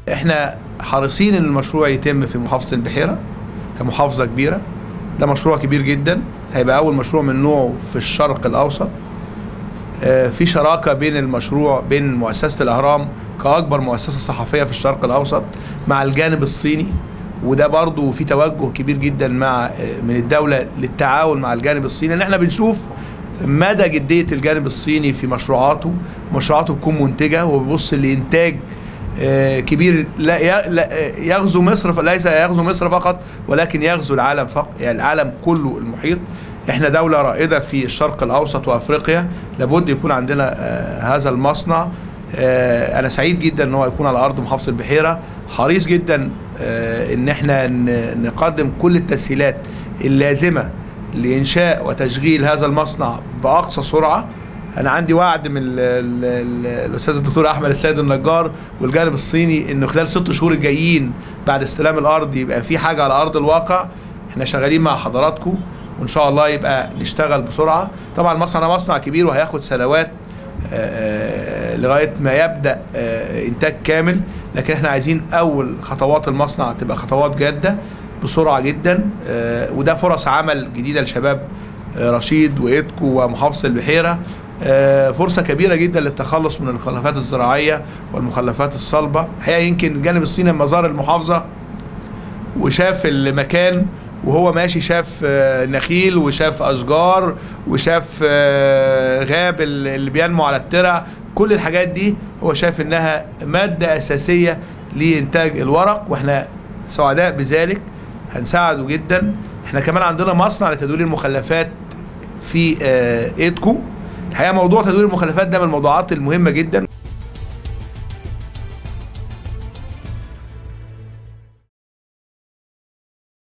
احنا حريصين ان المشروع يتم في محافظه البحيره كمحافظه كبيره ده مشروع كبير جدا هيبقى اول مشروع من نوعه في الشرق الاوسط آه، في شراكه بين المشروع بين مؤسسه الاهرام كاكبر مؤسسه صحفيه في الشرق الاوسط مع الجانب الصيني وده برضو في توجه كبير جدا مع آه، من الدوله للتعاون مع الجانب الصيني ان احنا بنشوف مدى جديه الجانب الصيني في مشروعاته مشروعاته تكون منتجه وبيبص لانتاج آه، كبير لا ي- لا- آه، يغزو مصر ف- ليس يغزو مصر فقط ولكن يغزو العالم فقط يعني العالم كله المحيط احنا دولة رائدة في الشرق الاوسط وافريقيا لابد يكون عندنا آه، هذا المصنع آه، انا سعيد جدا ان هو يكون على ارض محافظة البحيرة حريص جدا آه، ان احنا ن- نقدم كل التسهيلات اللازمة لانشاء وتشغيل هذا المصنع باقصى سرعة انا عندي وعد من ال ال ال الاستاذ الدكتور احمد السيد النجار والجانب الصيني انه خلال ست شهور الجايين بعد استلام الارض يبقى في حاجه على ارض الواقع احنا شغالين مع حضراتكم وان شاء الله يبقى نشتغل بسرعه طبعا المصنع ده مصنع كبير وهياخد سنوات آه، آه، لغايه ما يبدا آه، انتاج كامل لكن احنا عايزين اول خطوات المصنع تبقى خطوات جاده بسرعه جدا آه، وده فرص عمل جديده لشباب آه، رشيد وايدكو ومحافظه البحيره آه، فرصه كبيره جدا للتخلص من المخلفات الزراعيه والمخلفات الصلبه الحقيقه يمكن الجانب الصيني لما زار المحافظه وشاف المكان وهو ماشي شاف آه، نخيل وشاف اشجار وشاف آه، غاب ال- اللي بينمو على الترع كل الحاجات دي هو شايف انها ماده اساسيه لانتاج الورق واحنا سعداء بذلك هنساعده جدا احنا كمان عندنا مصنع لتدوير المخلفات في آه، ايدكو الحقيقه موضوع تدوير المخلفات ده من الموضوعات المهمه جدا